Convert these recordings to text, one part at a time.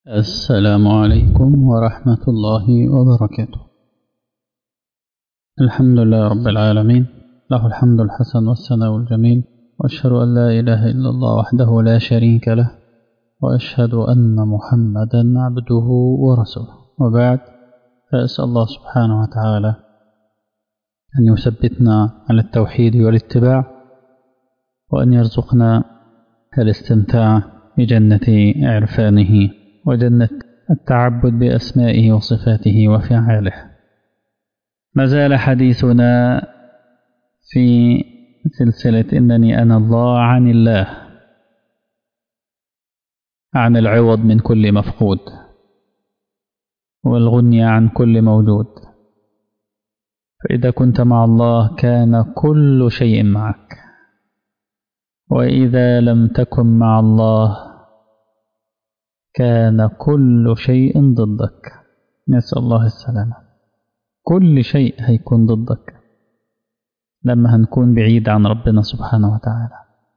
السلام عليكم ورحمة الله وبركاته الحمد لله رب العالمين له الحمد الحسن والثناء الجميل وأشهد أن لا إله إلا الله وحده لا شريك له وأشهد أن محمدا عبده ورسوله وبعد فأسأل الله سبحانه وتعالى أن يثبتنا على التوحيد والاتباع وأن يرزقنا الاستمتاع بجنة عرفانه وجنة التعبد بأسمائه وصفاته وفعاله ما زال حديثنا في سلسلة إنني أنا الله عن الله عن العوض من كل مفقود والغني عن كل موجود فإذا كنت مع الله كان كل شيء معك وإذا لم تكن مع الله كان كل شيء ضدك نسأل الله السلامة كل شيء هيكون ضدك لما هنكون بعيد عن ربنا سبحانه وتعالى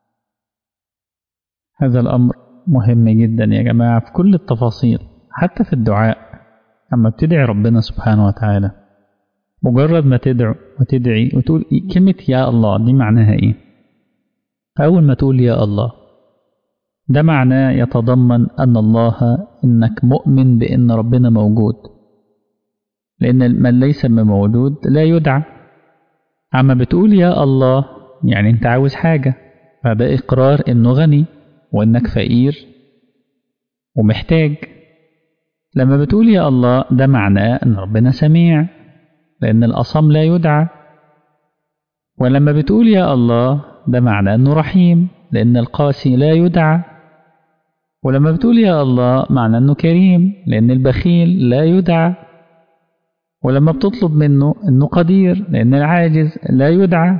هذا الأمر مهم جدا يا جماعة في كل التفاصيل حتى في الدعاء أما بتدعي ربنا سبحانه وتعالى مجرد ما تدعو وتدعي وتقول كلمة يا الله دي معناها إيه أول ما تقول يا الله ده معناه يتضمن أن الله إنك مؤمن بأن ربنا موجود لأن من ليس موجود لا يدعى أما بتقول يا الله يعني أنت عاوز حاجة فده إقرار إنه غني وإنك فقير ومحتاج لما بتقول يا الله ده معناه إن ربنا سميع لأن الأصم لا يدعى ولما بتقول يا الله ده معناه إنه رحيم لأن القاسي لا يدعى ولما بتقول يا الله معنى أنه كريم لأن البخيل لا يدعى ولما بتطلب منه أنه قدير لأن العاجز لا يدعى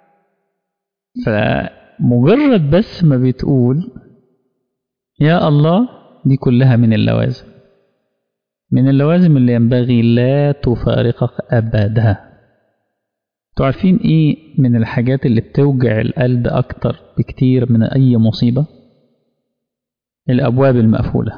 فمجرد بس ما بتقول يا الله دي كلها من اللوازم من اللوازم اللي ينبغي لا تفارقك أبدا تعرفين إيه من الحاجات اللي بتوجع القلب أكتر بكتير من أي مصيبة الأبواب المقفولة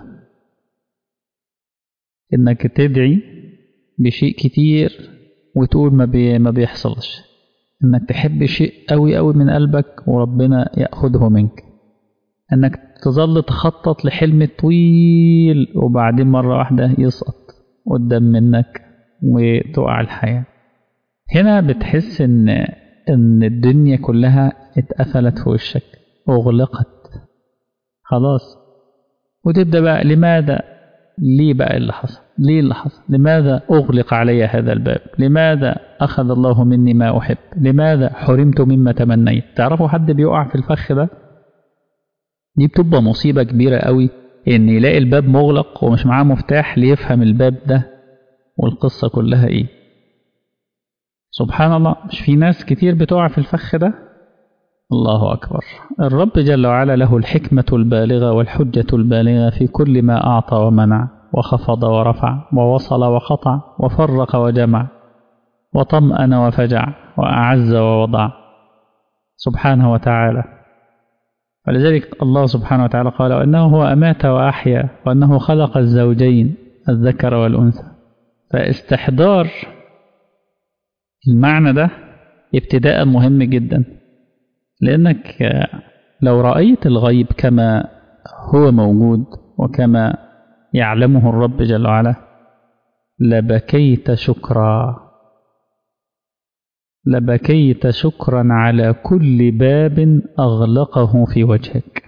إنك تدعي بشيء كتير وتقول ما, بي ما بيحصلش إنك تحب شيء قوي قوي من قلبك وربنا يأخذه منك إنك تظل تخطط لحلم طويل وبعدين مرة واحدة يسقط قدام منك وتقع الحياة هنا بتحس إن إن الدنيا كلها اتقفلت في وشك أغلقت خلاص وتبدأ بقى لماذا ليه بقى اللي حصل ليه اللي حصل لماذا أغلق علي هذا الباب لماذا أخذ الله مني ما أحب لماذا حرمت مما تمنيت تعرفوا حد بيقع في الفخ ده دي بتبقى مصيبة كبيرة قوي إن يلاقي الباب مغلق ومش معاه مفتاح ليفهم الباب ده والقصة كلها إيه سبحان الله مش في ناس كتير بتقع في الفخ ده الله أكبر الرب جل وعلا له الحكمة البالغة والحجة البالغة في كل ما أعطى ومنع وخفض ورفع ووصل وقطع وفرق وجمع وطمأن وفجع وأعز ووضع سبحانه وتعالى ولذلك الله سبحانه وتعالى قال وأنه هو أمات وأحيا وأنه خلق الزوجين الذكر والأنثى فاستحضار المعنى ده ابتداء مهم جدا لأنك لو رأيت الغيب كما هو موجود وكما يعلمه الرب جل وعلا لبكيت شكرا لبكيت شكرا على كل باب أغلقه في وجهك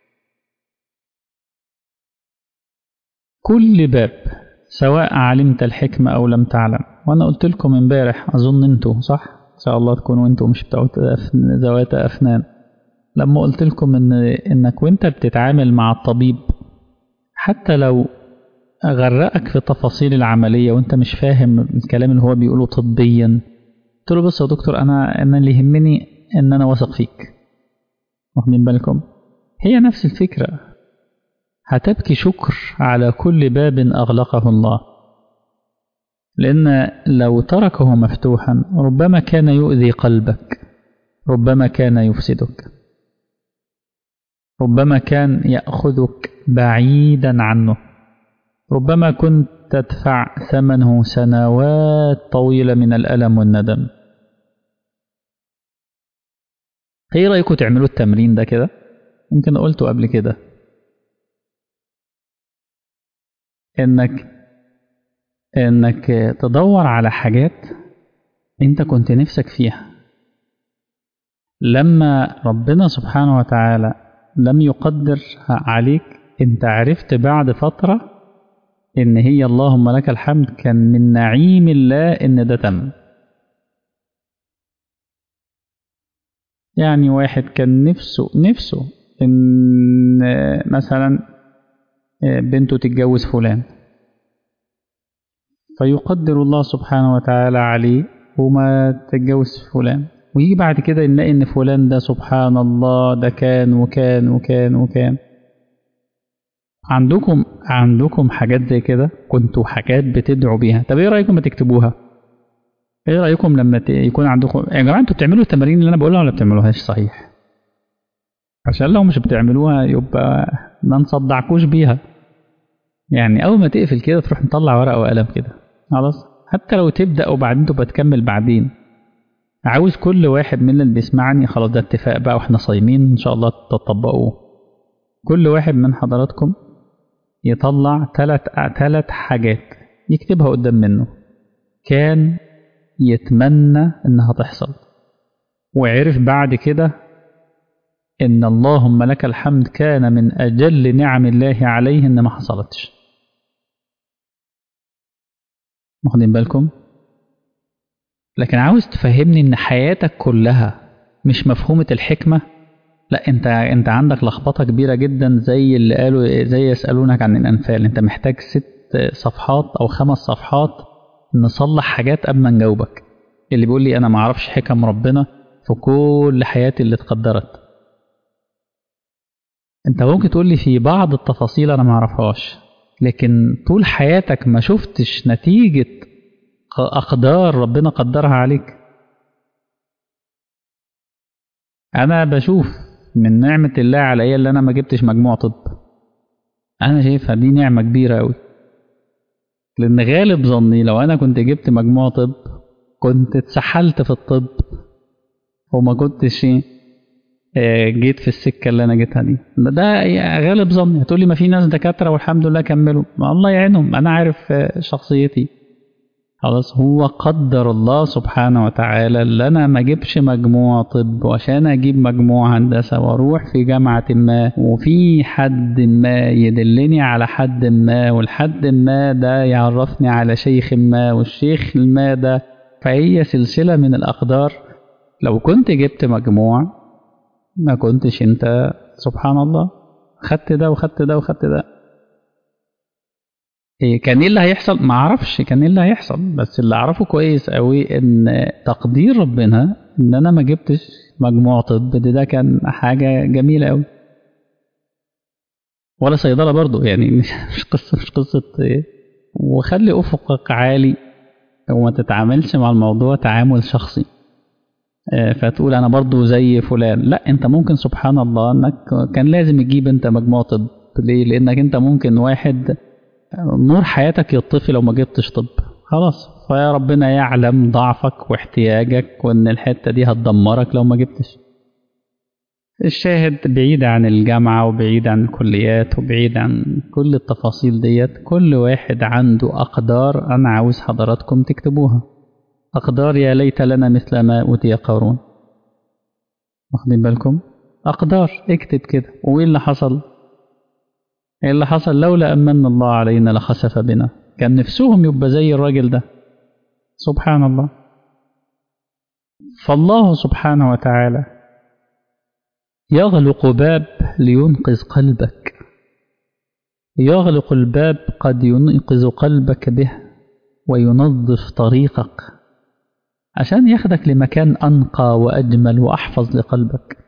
كل باب سواء علمت الحكمة أو لم تعلم وأنا قلت لكم امبارح أظن أنتوا صح إن شاء الله تكونوا أنتوا مش بتوع ذوات أفنان لما قلت لكم إن إنك وأنت بتتعامل مع الطبيب حتى لو غرقك في تفاصيل العملية وأنت مش فاهم الكلام اللي هو بيقوله طبيا قلت له بص يا دكتور أنا أنا اللي يهمني إن أنا واثق فيك واخدين بالكم هي نفس الفكرة هتبكي شكر على كل باب أغلقه الله لأن لو تركه مفتوحا ربما كان يؤذي قلبك ربما كان يفسدك ربما كان يأخذك بعيدا عنه ربما كنت تدفع ثمنه سنوات طويلة من الألم والندم ايه رأيكم تعملوا التمرين ده كده يمكن قلته قبل كده انك انك تدور على حاجات انت كنت نفسك فيها لما ربنا سبحانه وتعالى لم يقدر عليك انت عرفت بعد فترة ان هي اللهم لك الحمد كان من نعيم الله ان ده تم يعني واحد كان نفسه نفسه ان مثلا بنته تتجوز فلان فيقدر الله سبحانه وتعالى عليه وما تتجوز فلان ويجي بعد كده نلاقي ان فلان ده سبحان الله ده كان وكان وكان وكان عندكم عندكم حاجات زي كده كنتوا حاجات بتدعوا بيها طب ايه رايكم ما تكتبوها ايه رايكم لما يكون عندكم يا جماعه انتوا بتعملوا التمارين اللي انا بقولها ولا بتعملوهاش صحيح عشان لو مش بتعملوها يبقى ما نصدعكوش بيها يعني اول ما تقفل كده تروح مطلع ورقه وقلم كده خلاص حتى لو تبدا وبعدين تبقى تكمل بعدين عاوز كل واحد من اللي بيسمعني خلاص ده اتفاق بقى واحنا صايمين ان شاء الله تطبقوه كل واحد من حضراتكم يطلع ثلاث ثلاث حاجات يكتبها قدام منه كان يتمنى انها تحصل وعرف بعد كده ان اللهم لك الحمد كان من اجل نعم الله عليه ان ما حصلتش واخدين بالكم لكن عاوز تفهمني ان حياتك كلها مش مفهومة الحكمة لا انت انت عندك لخبطة كبيرة جدا زي اللي قالوا زي يسألونك عن الانفال انت محتاج ست صفحات او خمس صفحات نصلح حاجات قبل ما نجاوبك اللي بيقول لي انا ما اعرفش حكم ربنا في كل حياتي اللي اتقدرت انت ممكن تقول لي في بعض التفاصيل انا ما اعرفهاش لكن طول حياتك ما شفتش نتيجة أقدار ربنا قدرها عليك أنا بشوف من نعمة الله عليا اللي أنا ما جبتش مجموع طب أنا شايفها دي نعمة كبيرة أوي لأن غالب ظني لو أنا كنت جبت مجموع طب كنت اتسحلت في الطب وما كنتش جيت في السكة اللي أنا جيتها دي ده غالب ظني هتقول لي ما في ناس دكاترة والحمد لله كملوا ما الله يعينهم أنا عارف شخصيتي خلاص هو قدر الله سبحانه وتعالى اللي انا ما اجيبش مجموع طب وعشان اجيب مجموع هندسه واروح في جامعه ما وفي حد ما يدلني على حد ما والحد ما ده يعرفني على شيخ ما والشيخ ما ده فهي سلسله من الاقدار لو كنت جبت مجموع ما كنتش انت سبحان الله خدت ده وخدت ده وخدت ده إيه كان ايه اللي هيحصل ما اعرفش كان ايه اللي هيحصل بس اللي اعرفه كويس قوي ان تقدير ربنا ان انا ما جبتش مجموع طب ده, ده كان حاجه جميله قوي ولا صيدله برضو يعني مش قصه مش قصه إيه وخلي افقك عالي وما تتعاملش مع الموضوع تعامل شخصي فتقول انا برضو زي فلان لا انت ممكن سبحان الله انك كان لازم تجيب انت مجموع طب ليه لانك انت ممكن واحد نور حياتك يطفي لو ما جبتش طب خلاص فيا ربنا يعلم ضعفك واحتياجك وان الحته دي هتدمرك لو ما جبتش الشاهد بعيد عن الجامعة وبعيد عن الكليات وبعيد عن كل التفاصيل ديت كل واحد عنده أقدار أنا عاوز حضراتكم تكتبوها أقدار يا ليت لنا مثل ما أوتي قارون واخدين بالكم أقدار اكتب كده وإيه اللي حصل ايه اللي حصل لولا أمن الله علينا لخسف بنا كان نفسهم يبقى زي الراجل ده سبحان الله فالله سبحانه وتعالى يغلق باب لينقذ قلبك يغلق الباب قد ينقذ قلبك به وينظف طريقك عشان ياخدك لمكان أنقى وأجمل وأحفظ لقلبك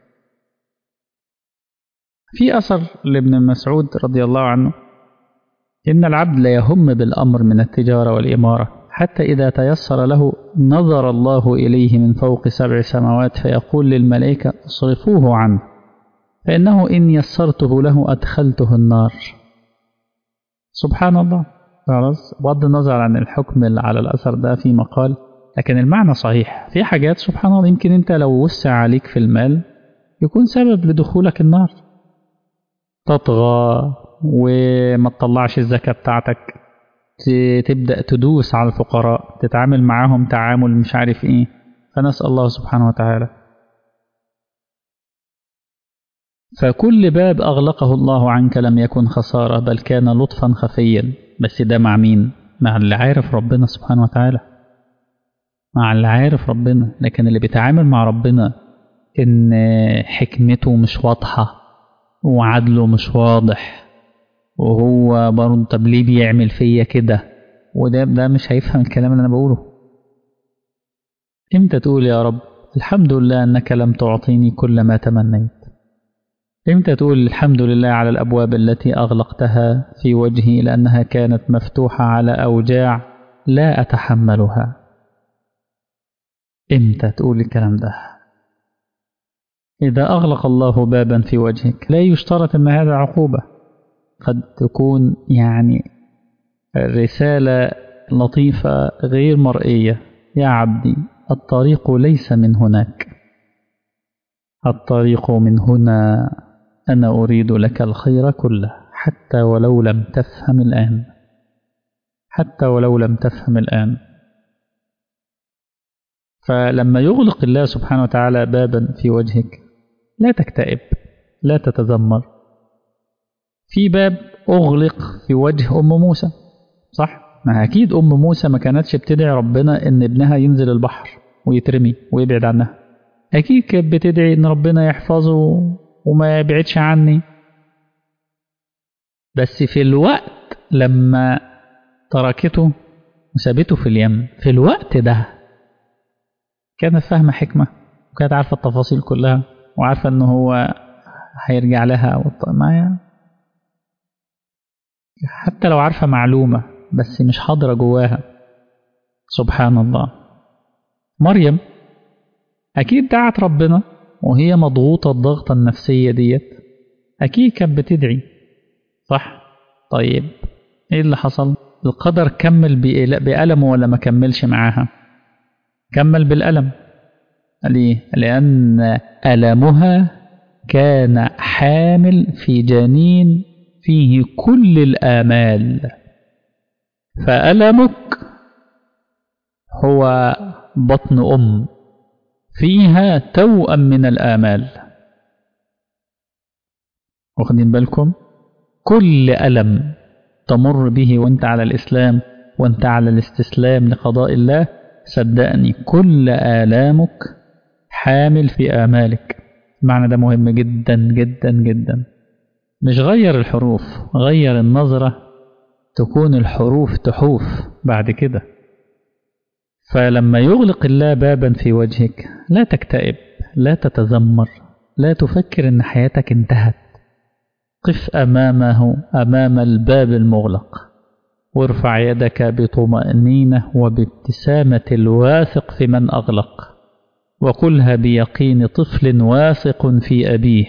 في أثر لابن مسعود رضي الله عنه إن العبد لا يهم بالأمر من التجارة والإمارة حتى إذا تيسر له نظر الله إليه من فوق سبع سماوات فيقول للملائكة اصرفوه عنه فإنه إن يسرته له أدخلته النار سبحان الله خلاص بغض النظر عن الحكم على الأثر ده في مقال لكن المعنى صحيح في حاجات سبحان الله يمكن أنت لو وسع عليك في المال يكون سبب لدخولك النار تطغى وما تطلعش الزكاة بتاعتك تبدأ تدوس على الفقراء تتعامل معاهم تعامل مش عارف ايه فنسأل الله سبحانه وتعالى فكل باب أغلقه الله عنك لم يكن خسارة بل كان لطفا خفيا بس ده مع مين؟ مع اللي عارف ربنا سبحانه وتعالى مع اللي عارف ربنا لكن اللي بيتعامل مع ربنا إن حكمته مش واضحة وعدله مش واضح وهو برضه طب ليه بيعمل فيا كده وده ده مش هيفهم الكلام اللي أنا بقوله امتى تقول يا رب الحمد لله أنك لم تعطيني كل ما تمنيت امتى تقول الحمد لله على الأبواب التي أغلقتها في وجهي لأنها كانت مفتوحة على أوجاع لا أتحملها امتى تقول الكلام ده إذا أغلق الله بابا في وجهك لا يشترط أن هذا عقوبة قد تكون يعني رسالة لطيفة غير مرئية يا عبدي الطريق ليس من هناك الطريق من هنا أنا أريد لك الخير كله حتى ولو لم تفهم الآن حتى ولو لم تفهم الآن فلما يغلق الله سبحانه وتعالى بابا في وجهك لا تكتئب لا تتذمر في باب أغلق في وجه أم موسى صح؟ ما أكيد أم موسى ما كانتش بتدعي ربنا إن ابنها ينزل البحر ويترمي ويبعد عنها أكيد كانت بتدعي إن ربنا يحفظه وما يبعدش عني بس في الوقت لما تركته وسابته في اليم في الوقت ده كانت فاهمة حكمة وكانت عارفة التفاصيل كلها وعارفة إن هو هيرجع لها ما حتى لو عارفة معلومة بس مش حاضرة جواها سبحان الله مريم أكيد دعت ربنا وهي مضغوطة الضغطة النفسية ديت أكيد كانت بتدعي صح طيب إيه اللي حصل القدر كمل بألمه ولا ما كملش معاها كمل بالألم ليه لأن ألمها كان حامل في جنين فيه كل الآمال فألمك هو بطن أم فيها توأم من الآمال واخدين بالكم كل ألم تمر به وانت على الإسلام وانت على الاستسلام لقضاء الله صدقني كل آلامك حامل في آمالك المعنى ده مهم جدا جدا جدا مش غير الحروف غير النظرة تكون الحروف تحوف بعد كده فلما يغلق الله بابا في وجهك لا تكتئب لا تتذمر لا تفكر ان حياتك انتهت قف امامه امام الباب المغلق وارفع يدك بطمأنينة وبابتسامة الواثق في من أغلق وقلها بيقين طفل واثق في أبيه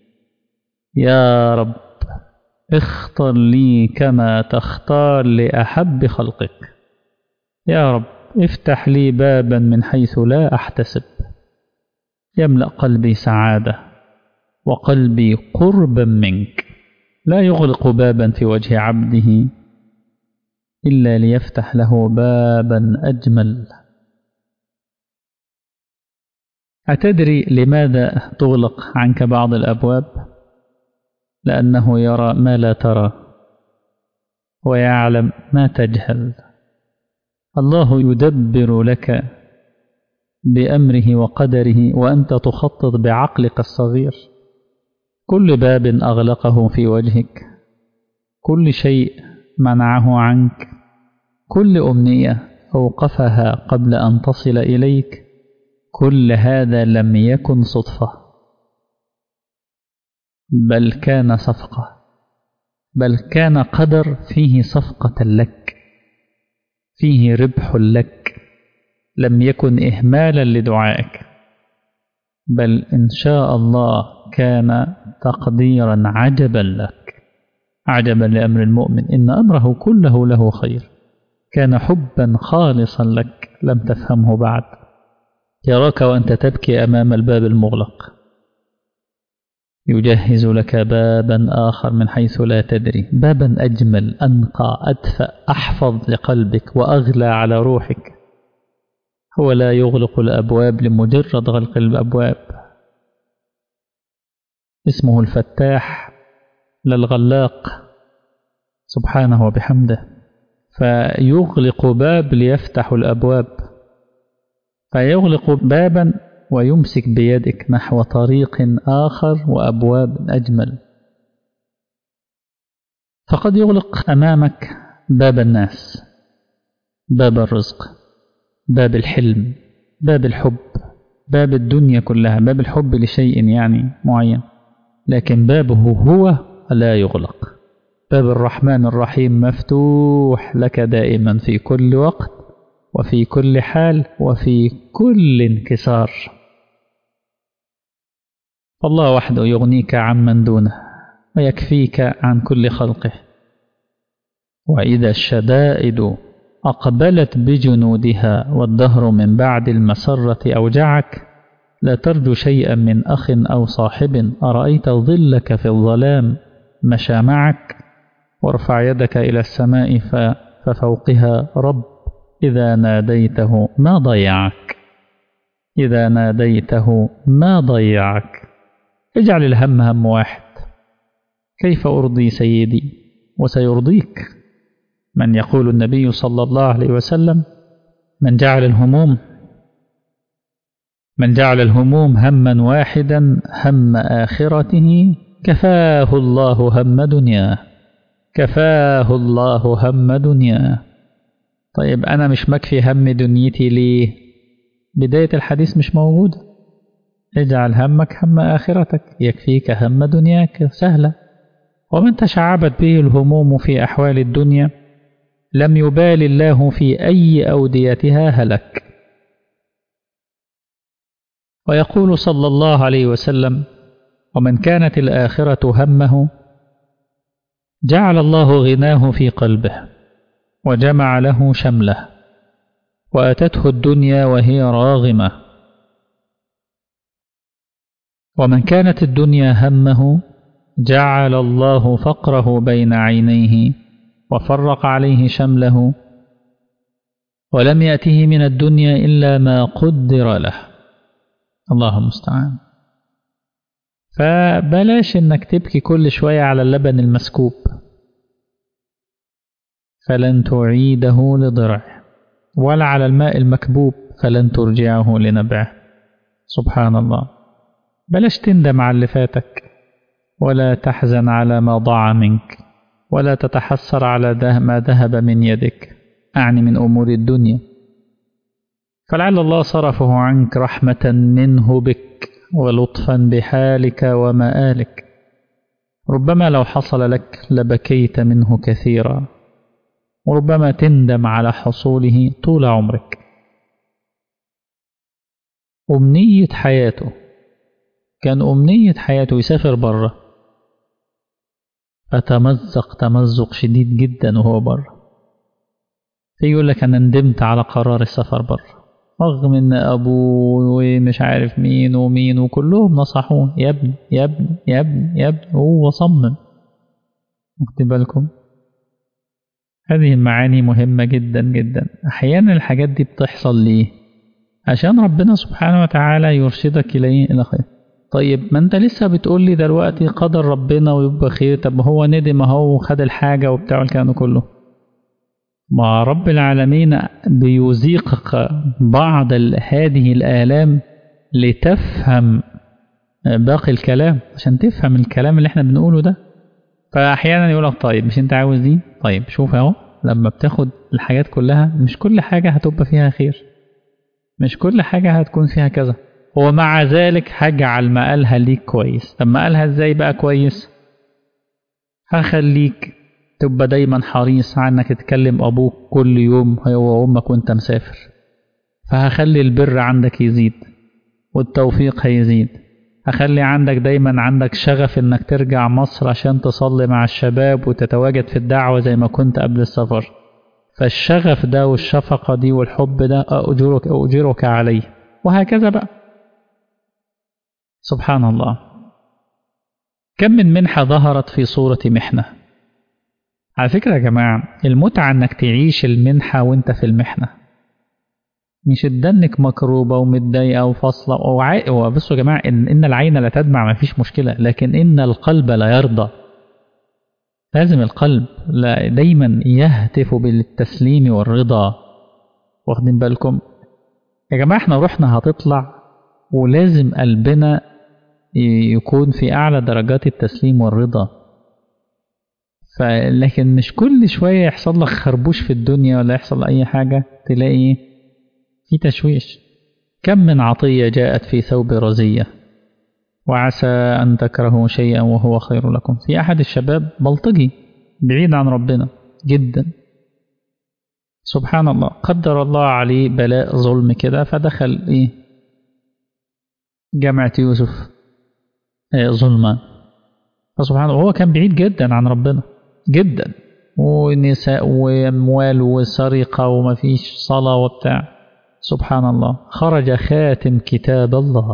يا رب اختر لي كما تختار لأحب خلقك يا رب افتح لي بابا من حيث لا أحتسب يملأ قلبي سعادة وقلبي قربا منك لا يغلق بابا في وجه عبده إلا ليفتح له بابا أجمل أتدري لماذا تغلق عنك بعض الأبواب؟ لأنه يرى ما لا ترى ويعلم ما تجهل الله يدبر لك بأمره وقدره وأنت تخطط بعقلك الصغير كل باب أغلقه في وجهك كل شيء منعه عنك كل أمنية أوقفها قبل أن تصل إليك كل هذا لم يكن صدفة بل كان صفقة بل كان قدر فيه صفقة لك فيه ربح لك لم يكن إهمالا لدعائك بل إن شاء الله كان تقديرا عجبا لك عجبا لأمر المؤمن إن أمره كله له خير كان حبا خالصا لك لم تفهمه بعد يراك وأنت تبكي أمام الباب المغلق يجهز لك بابا آخر من حيث لا تدري بابا أجمل أنقى أدفأ أحفظ لقلبك وأغلى على روحك هو لا يغلق الأبواب لمجرد غلق الأبواب اسمه الفتاح للغلاق سبحانه وبحمده فيغلق باب ليفتح الأبواب فيغلق بابا ويمسك بيدك نحو طريق آخر وأبواب أجمل فقد يغلق أمامك باب الناس باب الرزق باب الحلم باب الحب باب الدنيا كلها باب الحب لشيء يعني معين لكن بابه هو لا يغلق باب الرحمن الرحيم مفتوح لك دائما في كل وقت وفي كل حال وفي كل انكسار الله وحده يغنيك عمن دونه ويكفيك عن كل خلقه وإذا الشدائد أقبلت بجنودها والدهر من بعد المسرة أوجعك لا ترجو شيئا من أخ أو صاحب أرأيت ظلك في الظلام مشى معك وارفع يدك إلى السماء ففوقها رب إذا ناديته ما ضيعك إذا ناديته ما ضيعك اجعل الهم هم واحد كيف أرضي سيدي وسيرضيك من يقول النبي صلى الله عليه وسلم من جعل الهموم من جعل الهموم هما واحدا هم آخرته كفاه الله هم دنياه كفاه الله هم دنياه طيب أنا مش مكفي هم دنيتي ليه بداية الحديث مش موجودة اجعل همك هم آخرتك يكفيك هم دنياك سهلة ومن تشعبت به الهموم في أحوال الدنيا لم يبال الله في أي أوديتها هلك ويقول صلى الله عليه وسلم ومن كانت الآخرة همه جعل الله غناه في قلبه وجمع له شمله وأتته الدنيا وهي راغمة ومن كانت الدنيا همه جعل الله فقره بين عينيه وفرق عليه شمله ولم يأته من الدنيا إلا ما قدر له الله المستعان فبلاش انك تبكي كل شوية على اللبن المسكوب فلن تعيده لضرعه ولا على الماء المكبوب فلن ترجعه لنبعه سبحان الله بلاش تندم على اللي فاتك ولا تحزن على ما ضاع منك ولا تتحسر على ما ذهب من يدك أعني من أمور الدنيا فلعل الله صرفه عنك رحمة منه بك ولطفا بحالك ومآلك ربما لو حصل لك لبكيت منه كثيرا وربما تندم على حصوله طول عمرك أمنية حياته كان أمنية حياته يسافر بره فتمزق تمزق شديد جدا وهو بره فيقول لك أنا ندمت على قرار السفر بره رغم ان ابوه ومش عارف مين ومين وكلهم نصحوه يا ابني يا ابني يا ابني يا ابني هو صمم واخد بالكم هذه المعاني مهمة جدا جدا أحيانا الحاجات دي بتحصل ليه عشان ربنا سبحانه وتعالى يرشدك إليه إلى خير طيب ما أنت لسه بتقول لي دلوقتي قدر ربنا ويبقى خير طب هو ندم أهو وخد الحاجة وبتاع الكلام كله ما رب العالمين بيذيقك بعض هذه الآلام لتفهم باقي الكلام عشان تفهم الكلام اللي احنا بنقوله ده فأحيانا يقول لك طيب مش انت عاوز دي طيب شوف اهو لما بتاخد الحاجات كلها مش كل حاجة هتبقى فيها خير مش كل حاجة هتكون فيها كذا ومع ذلك هجعل مقالها ليك كويس طب مقالها ازاي بقى كويس هخليك تبقى دايما حريص عنك تكلم أبوك كل يوم هو وأمك وأنت مسافر فهخلي البر عندك يزيد والتوفيق هيزيد أخلي عندك دايما عندك شغف إنك ترجع مصر عشان تصلي مع الشباب وتتواجد في الدعوة زي ما كنت قبل السفر فالشغف ده والشفقة دي والحب ده أجرك, أجرك عليه وهكذا بقى سبحان الله كم من منحة ظهرت في صورة محنة على فكرة يا جماعة المتعة انك تعيش المنحة وانت في المحنة مش تدنك مكروبة ومتضايقة وفاصلة وعاء وبصوا يا جماعة إن, إن العين لا تدمع ما فيش مشكلة لكن إن القلب لا يرضى لازم القلب لا دايما يهتف بالتسليم والرضا واخدين بالكم يا جماعة احنا روحنا هتطلع ولازم قلبنا يكون في أعلى درجات التسليم والرضا لكن مش كل شوية يحصل لك خربوش في الدنيا ولا يحصل أي حاجة تلاقي في تشويش كم من عطية جاءت في ثوب رزية وعسى أن تكرهوا شيئا وهو خير لكم في أحد الشباب بلطجي بعيد عن ربنا جدا سبحان الله قدر الله عليه بلاء ظلم كده فدخل إيه جامعة يوسف إيه ظلما فسبحان الله هو كان بعيد جدا عن ربنا جدا ونساء واموال وسرقة ومفيش صلاة وبتاع سبحان الله خرج خاتم كتاب الله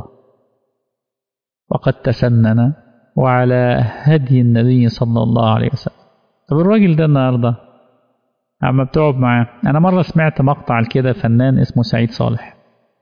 وقد تسنن وعلى هدي النبي صلى الله عليه وسلم طب الراجل ده النهارده اما بتقعد معاه انا مره سمعت مقطع كده فنان اسمه سعيد صالح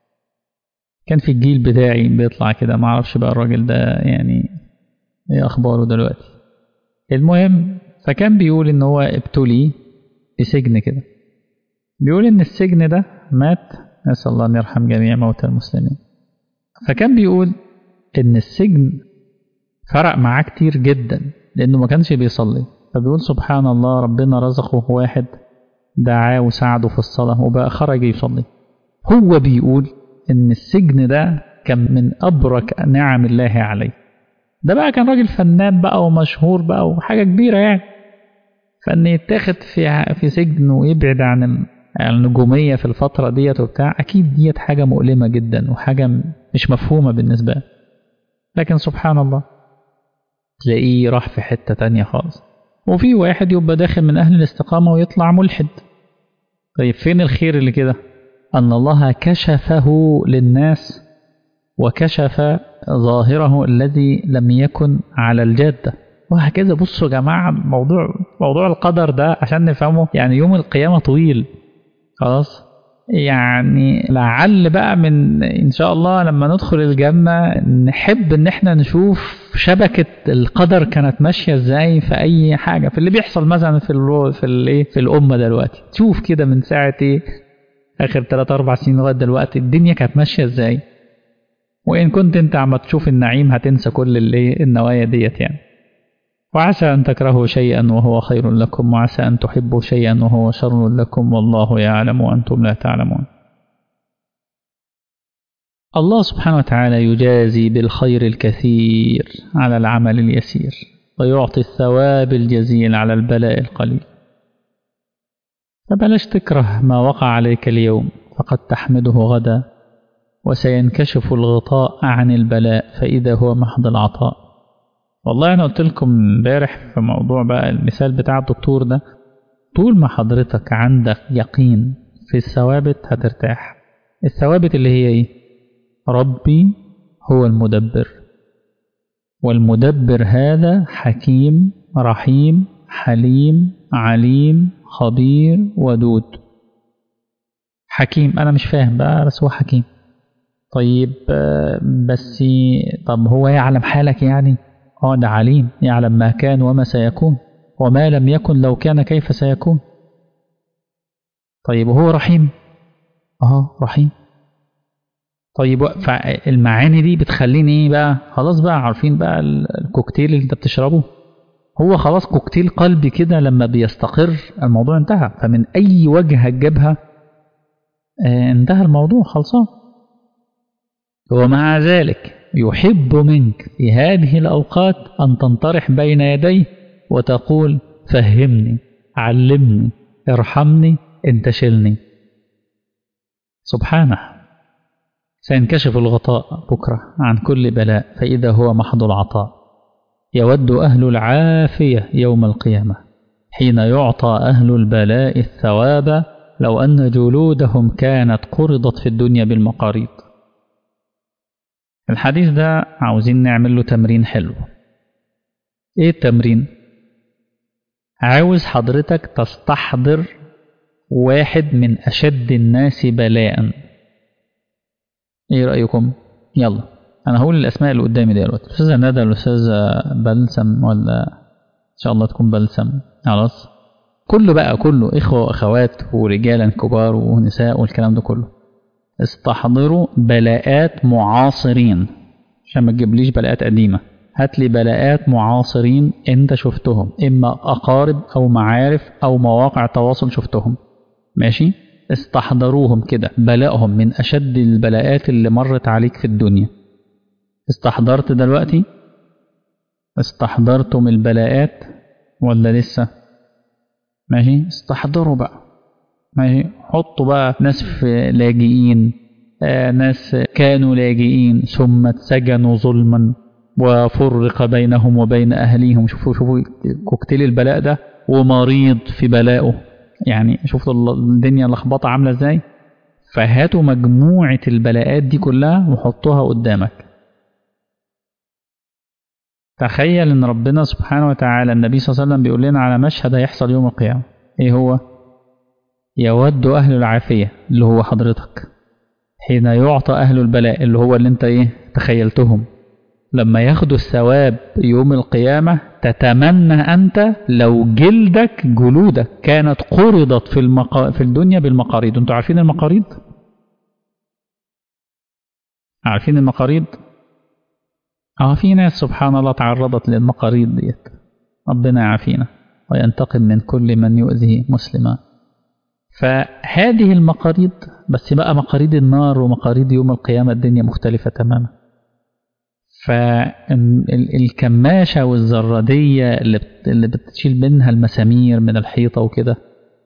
كان في الجيل بتاعي بيطلع كده ما اعرفش بقى الراجل ده يعني ايه اخباره دلوقتي المهم فكان بيقول ان هو ابتلي في سجن كده بيقول ان السجن ده مات نسال الله ان يرحم جميع موتى المسلمين فكان بيقول ان السجن فرق معاه كتير جدا لانه ما كانش بيصلي فبيقول سبحان الله ربنا رزقه واحد دعاه وساعده في الصلاة وبقى خرج يصلي هو بيقول ان السجن ده كان من ابرك نعم الله عليه ده بقى كان راجل فنان بقى ومشهور بقى وحاجة كبيرة يعني فان يتاخد في في سجن ويبعد عن النجومية في الفترة ديت وبتاع أكيد ديت حاجة مؤلمة جدا وحاجة مش مفهومة بالنسبة له لكن سبحان الله تلاقيه راح في حتة تانية خالص وفي واحد يبقى داخل من أهل الاستقامة ويطلع ملحد طيب فين الخير اللي كده أن الله كشفه للناس وكشف ظاهره الذي لم يكن على الجادة وهكذا بصوا يا جماعة موضوع موضوع القدر ده عشان نفهمه يعني يوم القيامة طويل خلاص يعني لعل بقى من ان شاء الله لما ندخل الجنة نحب ان احنا نشوف شبكة القدر كانت ماشية ازاي في اي حاجة في اللي بيحصل مثلا في ال في الايه في الامة دلوقتي تشوف كده من ساعة ايه اخر 3 4 سنين لغاية دلوقتي الدنيا كانت ماشية ازاي وان كنت انت عم تشوف النعيم هتنسى كل الايه النوايا ديت يعني وعسى أن تكرهوا شيئا وهو خير لكم وعسى أن تحبوا شيئا وهو شر لكم والله يعلم وأنتم لا تعلمون الله سبحانه وتعالى يجازي بالخير الكثير على العمل اليسير ويعطي الثواب الجزيل على البلاء القليل فبلاش تكره ما وقع عليك اليوم فقد تحمده غدا وسينكشف الغطاء عن البلاء فإذا هو محض العطاء والله أنا قلت لكم امبارح في موضوع بقى المثال بتاع الدكتور ده طول ما حضرتك عندك يقين في الثوابت هترتاح الثوابت اللي هي ايه ربي هو المدبر والمدبر هذا حكيم رحيم حليم عليم خبير ودود حكيم انا مش فاهم بقى بس هو حكيم طيب بس طب هو يعلم حالك يعني اه ده عليم يعلم ما كان وما سيكون وما لم يكن لو كان كيف سيكون طيب وهو رحيم اه رحيم طيب فالمعاني دي بتخليني ايه بقى خلاص بقى عارفين بقى الكوكتيل اللي انت بتشربه هو خلاص كوكتيل قلبي كده لما بيستقر الموضوع انتهى فمن اي وجه هتجيبها آه انتهى الموضوع خلصان ومع ذلك يحب منك في هذه الأوقات أن تنطرح بين يديه وتقول فهمني علمني ارحمني انتشلني سبحانه سينكشف الغطاء بكرة عن كل بلاء فإذا هو محض العطاء يود أهل العافية يوم القيامة حين يعطى أهل البلاء الثواب لو أن جلودهم كانت قرضت في الدنيا بالمقاريض الحديث ده عاوزين نعمل له تمرين حلو ايه التمرين عاوز حضرتك تستحضر واحد من أشد الناس بلاء ايه رأيكم يلا انا هقول الاسماء اللي قدامي دلوقتي الاستاذه ندى الاستاذه بلسم ولا ان شاء الله تكون بلسم خلاص كله بقى كله اخوه واخوات ورجالا كبار ونساء والكلام ده كله استحضروا بلاءات معاصرين عشان ما تجيبليش بلاءات قديمه هات لي بلاءات معاصرين انت شفتهم اما اقارب او معارف او مواقع تواصل شفتهم ماشي استحضروهم كده بلاءهم من اشد البلاءات اللي مرت عليك في الدنيا استحضرت دلوقتي استحضرتم البلاءات ولا لسه ماشي استحضروا بقى ماشي حطوا بقى ناس في لاجئين آه ناس كانوا لاجئين ثم اتسجنوا ظلما وفرق بينهم وبين أهليهم شوفوا شوفوا كوكتيل البلاء ده ومريض في بلائه يعني شوفوا الدنيا لخبطة عاملة ازاي فهاتوا مجموعة البلاءات دي كلها وحطوها قدامك تخيل ان ربنا سبحانه وتعالى النبي صلى الله عليه وسلم بيقول لنا على مشهد هيحصل يوم القيامة ايه هو يود اهل العافية اللي هو حضرتك حين يعطى اهل البلاء اللي هو اللي انت ايه تخيلتهم لما ياخدوا الثواب يوم القيامة تتمنى أنت لو جلدك جلودك كانت قرضت في, المقا... في الدنيا بالمقاريض أنتوا عارفين المقاريض؟ عارفين المقاريض؟ اه في ناس سبحان الله تعرضت للمقاريض ديت ربنا يعافينا وينتقم من كل من يؤذي مسلما فهذه المقاريض بس بقى مقاريض النار ومقاريض يوم القيامة الدنيا مختلفة تماما فالكماشة والزرادية اللي اللي بتشيل منها المسامير من الحيطة وكده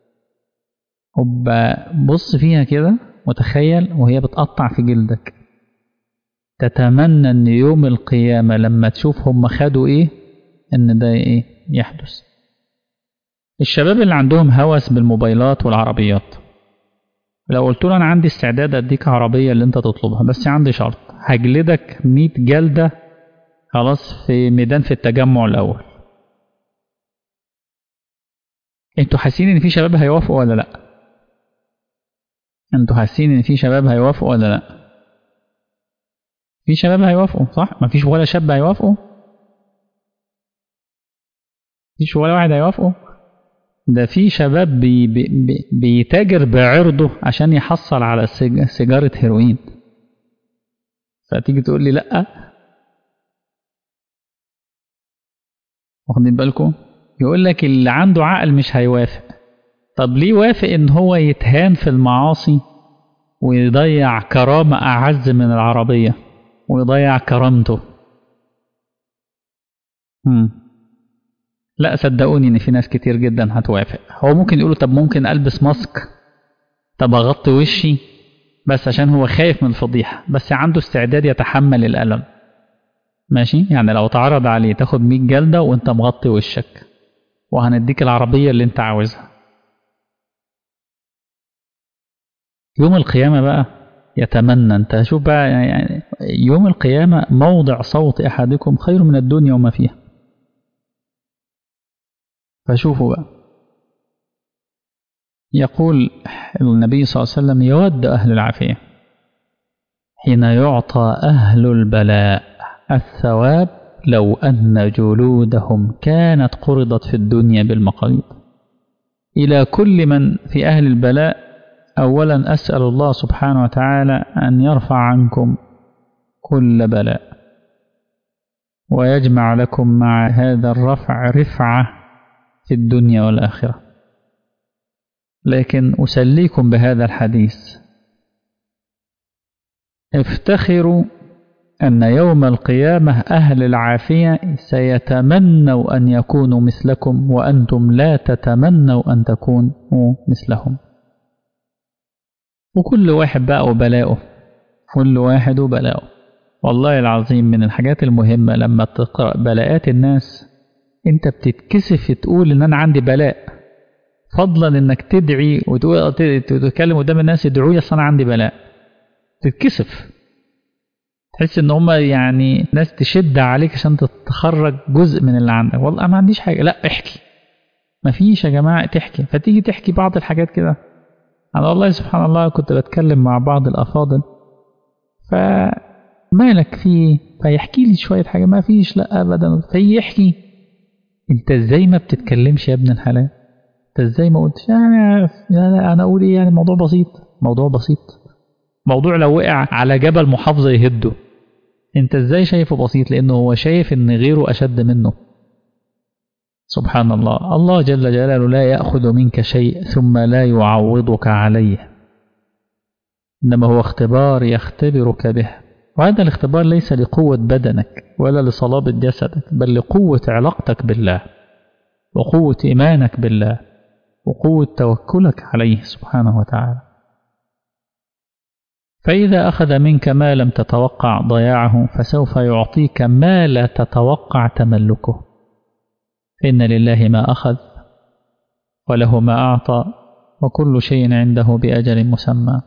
بص فيها كده وتخيل وهي بتقطع في جلدك تتمنى ان يوم القيامة لما تشوف هم خدوا ايه ان ده ايه يحدث الشباب اللي عندهم هوس بالموبايلات والعربيات لو قلت له انا عندي استعداد اديك عربية اللي انت تطلبها بس عندي شرط هجلدك 100 جلدة خلاص في ميدان في التجمع الأول انتوا حاسين ان في شباب هيوافقوا ولا لا انتوا حاسين ان في شباب هيوافقوا ولا لا في شباب هيوافقوا صح مفيش ولا شاب هيوافقوا مفيش ولا واحد هيوافقوا ده في شباب بي بي بي بيتاجر بعرضه عشان يحصل على سيجارة هيروين فتيجي تقول لي لأ واخدين بالكم يقول لك اللي عنده عقل مش هيوافق طب ليه وافق ان هو يتهان في المعاصي ويضيع كرامة أعز من العربية ويضيع كرامته مم. لا صدقوني ان في ناس كتير جدا هتوافق هو ممكن يقولوا طب ممكن البس ماسك طب اغطي وشي بس عشان هو خايف من الفضيحة بس عنده استعداد يتحمل الألم ماشي يعني لو تعرض عليه تاخد 100 جلدة وانت مغطي وشك وهنديك العربية اللي انت عاوزها يوم القيامة بقى يتمنى انت شوف بقى يعني يوم القيامة موضع صوت أحدكم خير من الدنيا وما فيها فشوفوا بقى يقول النبي صلى الله عليه وسلم يود أهل العافية حين يعطى أهل البلاء الثواب لو أن جلودهم كانت قرضت في الدنيا بالمقاييد إلى كل من في أهل البلاء أولا أسأل الله سبحانه وتعالى أن يرفع عنكم كل بلاء ويجمع لكم مع هذا الرفع رفعة في الدنيا والآخرة لكن أسليكم بهذا الحديث افتخروا أن يوم القيامة أهل العافية سيتمنوا أن يكونوا مثلكم وأنتم لا تتمنوا أن تكونوا مثلهم وكل واحد بقى وبلاؤه كل واحد وبلاؤه والله العظيم من الحاجات المهمة لما تقرأ بلاءات الناس انت بتتكسف تقول ان انا عندي بلاء فضلا انك تدعي وتقول تتكلم قدام الناس ادعوا لي اصل انا عندي بلاء تتكسف تحس ان هم يعني ناس تشد عليك عشان تتخرج جزء من اللي عندك والله ما عنديش حاجه لا احكي ما فيش يا جماعه تحكي فتيجي تحكي بعض الحاجات كده انا والله سبحان الله كنت بتكلم مع بعض الافاضل فمالك في فيحكي لي شويه حاجه ما فيش لا ابدا فيحكي انت ازاي ما بتتكلمش يا ابن الحلال انت ازاي ما قلتش يعني لا لا انا اقول ايه يعني موضوع بسيط موضوع بسيط موضوع لو وقع على جبل محافظه يهده انت ازاي شايفه بسيط لانه هو شايف ان غيره اشد منه سبحان الله الله جل جلاله لا ياخذ منك شيء ثم لا يعوضك عليه انما هو اختبار يختبرك به وهذا الاختبار ليس لقوه بدنك ولا لصلابه جسدك بل لقوه علاقتك بالله وقوه ايمانك بالله وقوه توكلك عليه سبحانه وتعالى فإذا أخذ منك ما لم تتوقع ضياعه فسوف يعطيك ما لا تتوقع تملكه إن لله ما أخذ وله ما أعطى وكل شيء عنده بأجل مسمى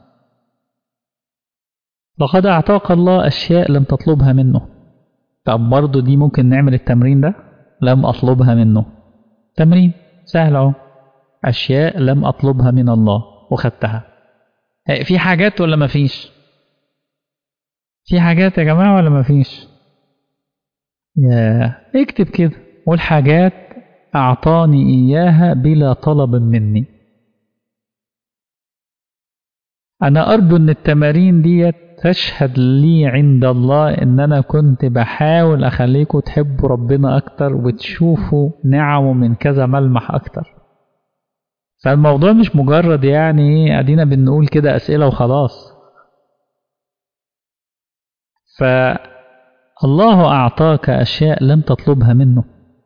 لقد أعطاك الله أشياء لم تطلبها منه طب برضه دي ممكن نعمل التمرين ده لم أطلبها منه تمرين سهل أهو أشياء لم أطلبها من الله وخدتها في حاجات ولا مفيش في حاجات يا جماعة ولا مفيش يا اكتب كده والحاجات أعطاني إياها بلا طلب مني أنا أرجو أن التمارين دي تشهد لي عند الله أن أنا كنت بحاول أخليكم تحبوا ربنا أكتر وتشوفوا نعمه من كذا ملمح أكتر فالموضوع مش مجرد يعني ايه ادينا بنقول كده اسئله وخلاص فالله اعطاك اشياء لم تطلبها منه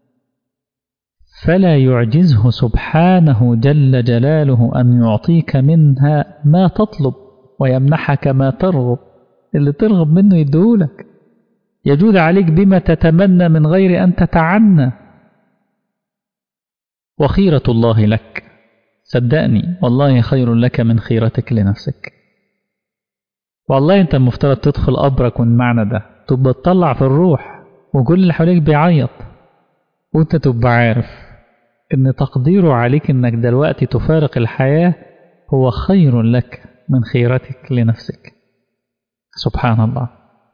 فلا يعجزه سبحانه جل جلاله ان يعطيك منها ما تطلب ويمنحك ما ترغب اللي ترغب منه يديهولك يجود عليك بما تتمنى من غير ان تتعنى وخيره الله لك صدقني والله خير لك من خيرتك لنفسك والله انت المفترض تدخل قبرك والمعنى ده تبقى تطلع في الروح وكل اللي حواليك بيعيط وانت تبقى عارف ان تقديره عليك انك دلوقتي تفارق الحياة هو خير لك من خيرتك لنفسك سبحان الله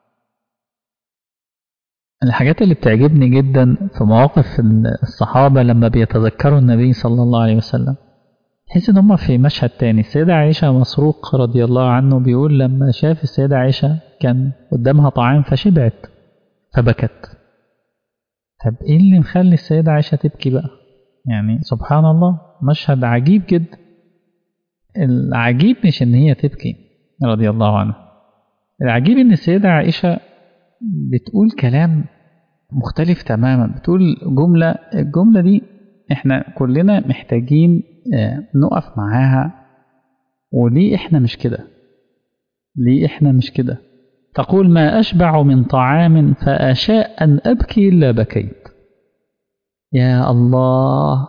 الحاجات اللي بتعجبني جدا في مواقف الصحابة لما بيتذكروا النبي صلى الله عليه وسلم تحس ان هم في مشهد تاني السيدة عائشة مسروق رضي الله عنه بيقول لما شاف السيدة عائشة كان قدامها طعام فشبعت فبكت طب ايه اللي مخلي السيدة عائشة تبكي بقى يعني سبحان الله مشهد عجيب جدا العجيب مش ان هي تبكي رضي الله عنها العجيب ان السيدة عائشة بتقول كلام مختلف تماما بتقول جملة الجملة دي احنا كلنا محتاجين نقف معاها وليه احنا مش كده ليه احنا مش كده تقول ما أشبع من طعام فأشاء أن أبكي إلا بكيت يا الله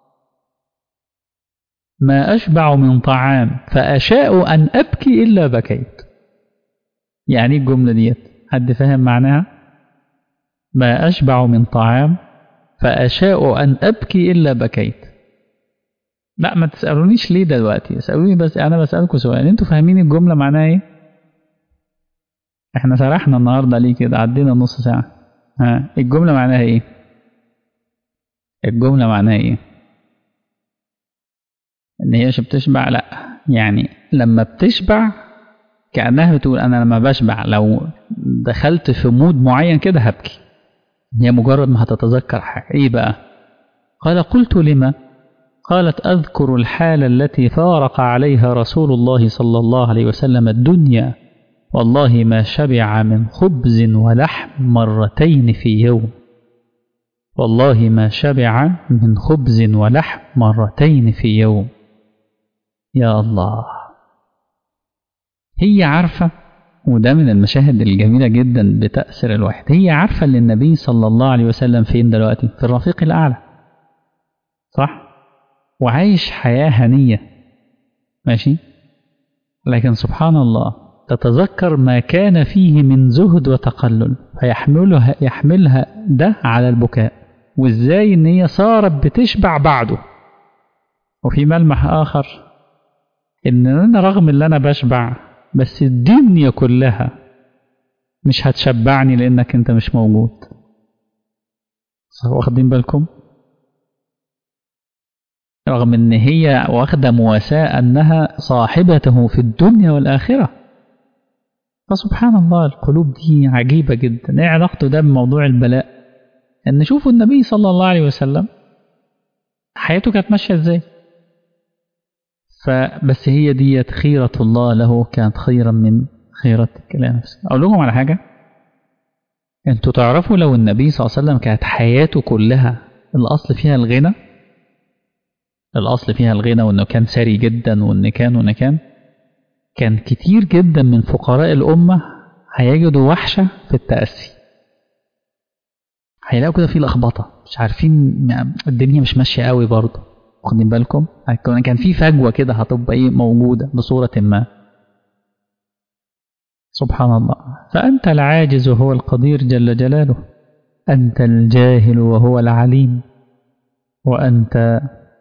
ما أشبع من طعام فأشاء أن أبكي إلا بكيت يعني الجملة ديت حد فاهم معناها ما أشبع من طعام فأشاء أن أبكي إلا بكيت لا ما تسألونيش ليه دلوقتي اسألوني بس أنا بسألكم سؤال أنتوا فاهمين الجملة معناها إيه؟ إحنا سرحنا النهاردة ليه كده عدينا نص ساعة ها الجملة معناها إيه؟ الجملة معناها إيه؟ إن هي مش بتشبع لأ يعني لما بتشبع كأنها بتقول أنا لما بشبع لو دخلت في مود معين كده هبكي هي مجرد ما هتتذكر حاجة إيه بقى؟ قال قلت لما؟ قالت أذكر الحالة التي فارق عليها رسول الله صلى الله عليه وسلم الدنيا والله ما شبع من خبز ولحم مرتين في يوم والله ما شبع من خبز ولحم مرتين في يوم يا الله هي عارفة وده من المشاهد الجميلة جدا بتأثر الواحد هي عارفة ان النبي صلى الله عليه وسلم فين دلوقتي في الرفيق الأعلى صح وعايش حياة هنية ماشي لكن سبحان الله تتذكر ما كان فيه من زهد وتقلل فيحملها يحملها ده على البكاء وازاي ان هي صارت بتشبع بعده وفي ملمح آخر ان انا رغم ان انا بشبع بس الدنيا كلها مش هتشبعني لانك انت مش موجود واخدين بالكم رغم ان هي واخده مواساة انها صاحبته في الدنيا والاخره فسبحان الله القلوب دي عجيبه جدا ايه علاقته ده بموضوع البلاء ان شوفوا النبي صلى الله عليه وسلم حياته كانت ماشيه ازاي فبس هي ديت خيرة الله له كانت خيرا من خيرة الكلام أقول لكم على حاجة أنتوا تعرفوا لو النبي صلى الله عليه وسلم كانت حياته كلها الأصل فيها الغنى الأصل فيها الغنى وإنه كان ثري جدا وإن كان وإن كان كان كتير جدا من فقراء الأمة هيجدوا وحشة في التأسي هيلاقوا كده في لخبطة مش عارفين الدنيا مش ماشية قوي برضه واخدين بالكم كان في فجوة كده هتبقى ايه موجودة بصورة ما سبحان الله فأنت العاجز وهو القدير جل جلاله أنت الجاهل وهو العليم وأنت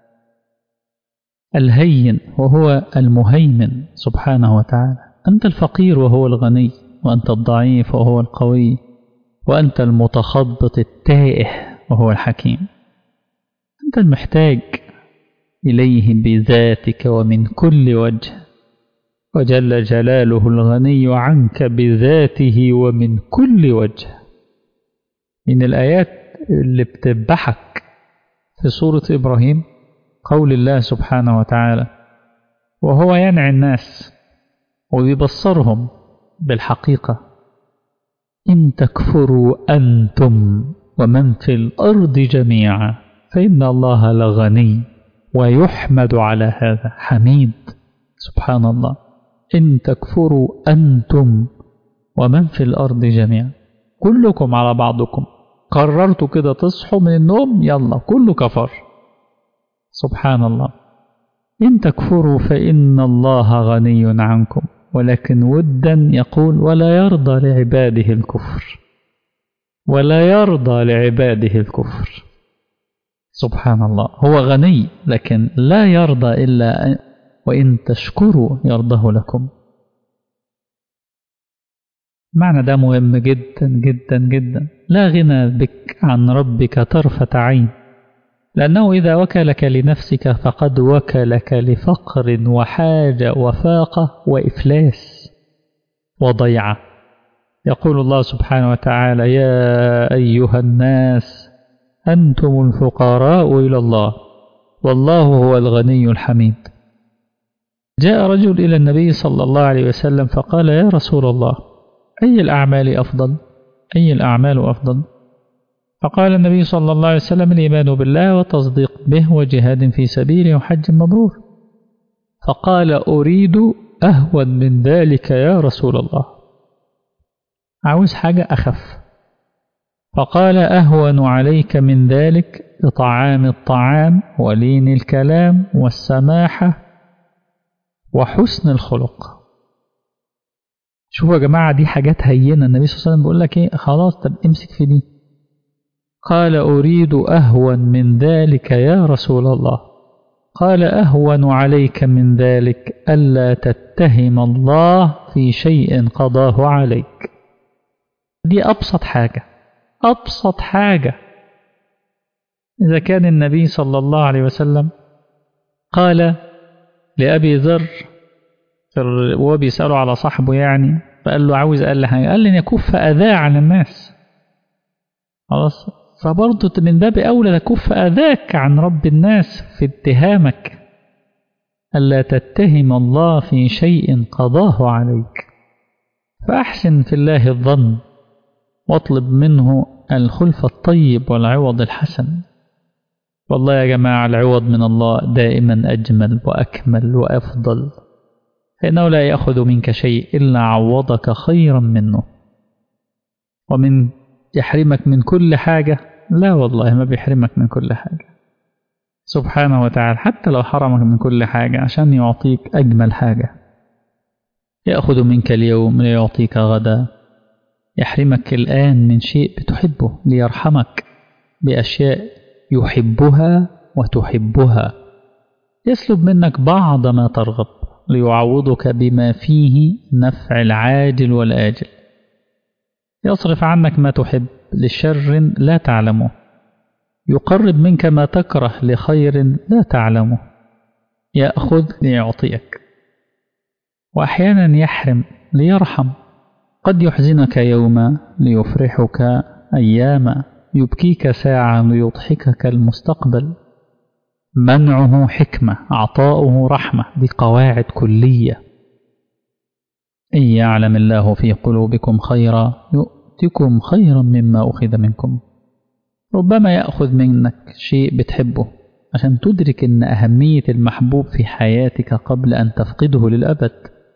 الهين وهو المهيمن سبحانه وتعالى أنت الفقير وهو الغني وأنت الضعيف وهو القوي وأنت المتخبط التائه وهو الحكيم أنت المحتاج إليه بذاتك ومن كل وجه وجل جلاله الغني عنك بذاته ومن كل وجه من الآيات اللي بتذبحك في سورة إبراهيم قول الله سبحانه وتعالى وهو ينعي الناس ويبصرهم بالحقيقة إن تكفروا أنتم ومن في الأرض جميعا فإن الله لغني ويحمد على هذا حميد سبحان الله إن تكفروا أنتم ومن في الأرض جميعا كلكم على بعضكم قررتوا كده تصحوا من النوم يلا كله كفر سبحان الله إن تكفروا فإن الله غني عنكم ولكن ودا يقول ولا يرضى لعباده الكفر ولا يرضى لعباده الكفر سبحان الله هو غني لكن لا يرضى إلا وإن تشكروا يرضه لكم معنى ده مهم جدا جدا جدا لا غنى بك عن ربك طرفة عين لأنه إذا وكلك لنفسك فقد وكلك لفقر وحاجة وفاقة وإفلاس وضيعة يقول الله سبحانه وتعالى يا أيها الناس أنتم الفقراء إلى الله والله هو الغني الحميد جاء رجل إلى النبي صلى الله عليه وسلم فقال يا رسول الله أي الأعمال أفضل أي الأعمال أفضل فقال النبي صلى الله عليه وسلم الإيمان بالله وتصديق به وجهاد في سبيله وحج مبرور فقال أريد أهون من ذلك يا رسول الله عاوز حاجة أخف فقال أهون عليك من ذلك إطعام الطعام ولين الكلام والسماحة وحسن الخلق شوفوا يا جماعة دي حاجات هينة النبي صلى الله عليه وسلم بيقول لك إيه خلاص طب امسك في دي قال أريد أهون من ذلك يا رسول الله قال أهون عليك من ذلك ألا تتهم الله في شيء قضاه عليك دي أبسط حاجة أبسط حاجة إذا كان النبي صلى الله عليه وسلم قال لأبي ذر وهو بيسأله على صاحبه يعني فقال له عاوز قال له حاجة قال لي أن يكف أذاه عن الناس خلاص فبرضه من باب أولى تكف أذاك عن رب الناس في اتهامك ألا تتهم الله في شيء قضاه عليك فأحسن في الله الظن واطلب منه الخلف الطيب والعوض الحسن والله يا جماعة العوض من الله دائما أجمل وأكمل وأفضل فإنه لا يأخذ منك شيء إلا عوضك خيرا منه ومن يحرمك من كل حاجة لا والله ما بيحرمك من كل حاجة سبحانه وتعالى حتى لو حرمك من كل حاجة عشان يعطيك أجمل حاجة يأخذ منك اليوم ليعطيك غدا يحرمك الآن من شيء بتحبه ليرحمك بأشياء يحبها وتحبها يسلب منك بعض ما ترغب ليعوضك بما فيه نفع العاجل والآجل يصرف عنك ما تحب لشر لا تعلمه يقرب منك ما تكره لخير لا تعلمه يأخذ ليعطيك وأحيانا يحرم ليرحم قد يحزنك يوما ليفرحك أياما يبكيك ساعة ليضحكك المستقبل منعه حكمة عطاؤه رحمة دي قواعد كلية إن يعلم الله في قلوبكم خيرا يؤتكم خيرا مما أخذ منكم ربما يأخذ منك شيء بتحبه عشان تدرك أن أهمية المحبوب في حياتك قبل أن تفقده للأبد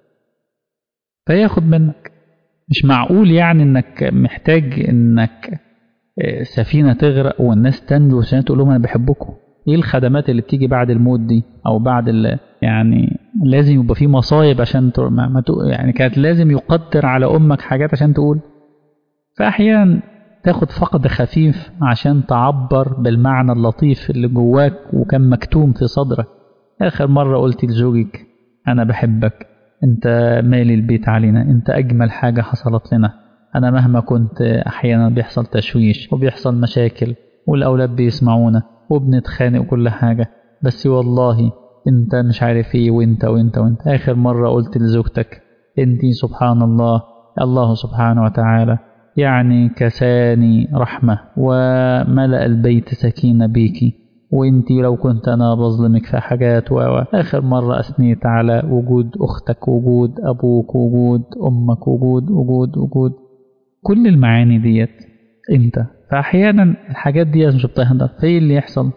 فياخد منك مش معقول يعني أنك محتاج أنك سفينة تغرق والناس تنجو عشان تقول لهم أنا بحبكم ايه الخدمات اللي بتيجي بعد الموت دي او بعد ال يعني لازم يبقى في مصايب عشان ما ما يعني كانت لازم يقدر على امك حاجات عشان تقول فاحيانا تاخد فقد خفيف عشان تعبر بالمعنى اللطيف اللي جواك وكان مكتوم في صدرك اخر مره قلت لزوجك انا بحبك انت مالي البيت علينا انت اجمل حاجه حصلت لنا انا مهما كنت احيانا بيحصل تشويش وبيحصل مشاكل والاولاد بيسمعونا وبنتخانق وكل حاجة بس والله انت مش عارف ايه وانت وانت وانت اخر مرة قلت لزوجتك انتي سبحان الله الله سبحانه وتعالى يعني كساني رحمة وملأ البيت سكينة بيكي وانتي لو كنت انا بظلمك في حاجات و اخر مرة اثنيت على وجود اختك وجود ابوك وجود امك وجود وجود وجود كل المعاني ديت انت فأحيانا الحاجات دي مش بتهدر فايه اللي يحصل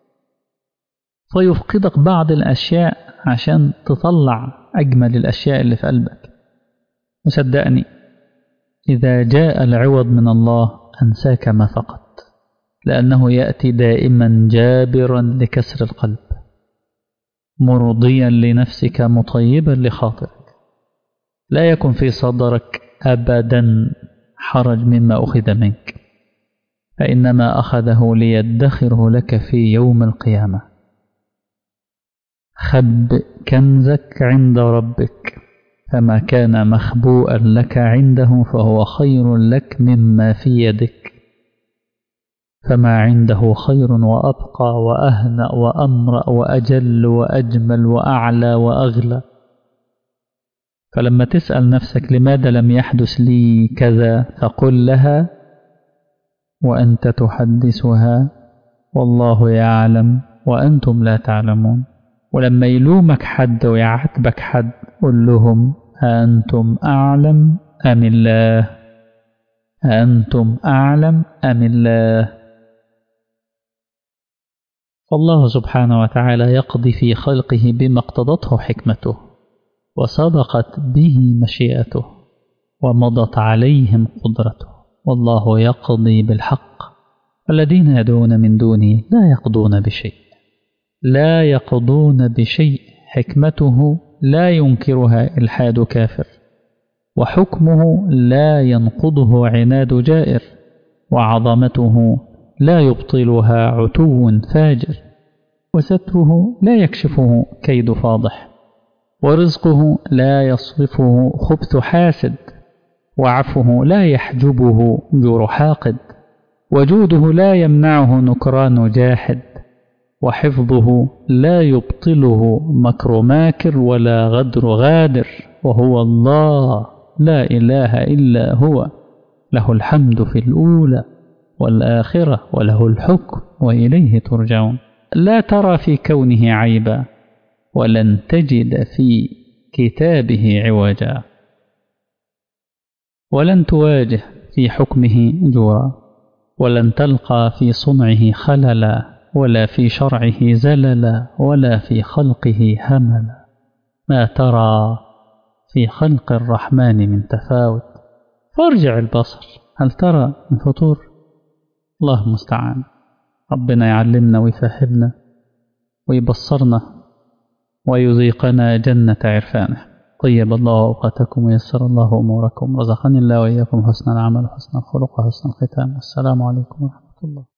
فيفقدك بعض الأشياء عشان تطلع أجمل الأشياء اللي في قلبك وصدقني إذا جاء العوض من الله أنساك ما فقدت لأنه يأتي دائما جابرا لكسر القلب مرضيا لنفسك مطيبا لخاطرك لا يكن في صدرك أبدا حرج مما أخذ منك فإنما أخذه ليدخره لك في يوم القيامة خب كنزك عند ربك فما كان مخبوءا لك عنده فهو خير لك مما في يدك فما عنده خير وأبقى وأهنأ وأمرأ وأجل وأجمل وأعلى وأغلى فلما تسأل نفسك لماذا لم يحدث لي كذا فقل لها وأنت تحدثها والله يعلم وأنتم لا تعلمون ولما يلومك حد ويعاتبك حد قل لهم أنتم أعلم أم الله أنتم أعلم أم الله فالله سبحانه وتعالى يقضي في خلقه بما اقتضته حكمته وصدقت به مشيئته ومضت عليهم قدرته والله يقضي بالحق والذين يدعون من دونه لا يقضون بشيء لا يقضون بشيء حكمته لا ينكرها الحاد كافر وحكمه لا ينقضه عناد جائر وعظمته لا يبطلها عتو فاجر وستره لا يكشفه كيد فاضح ورزقه لا يصرفه خبث حاسد وعفوه لا يحجبه جور حاقد وجوده لا يمنعه نكران جاحد وحفظه لا يبطله مكر ماكر ولا غدر غادر وهو الله لا إله إلا هو له الحمد في الأولى والآخرة وله الحكم وإليه ترجعون لا ترى في كونه عيبا ولن تجد في كتابه عوجا ولن تواجه في حكمه جورا ولن تلقى في صنعه خللا ولا في شرعه زللا ولا في خلقه هملا ما ترى في خلق الرحمن من تفاوت فارجع البصر هل ترى من فطور الله المستعان ربنا يعلمنا ويفهمنا ويبصرنا ويذيقنا جنة عرفانه طيب الله أوقاتكم ويسر الله أموركم رزقني الله وإياكم حسن العمل وحسن الخلق وحسن الختام والسلام عليكم ورحمة الله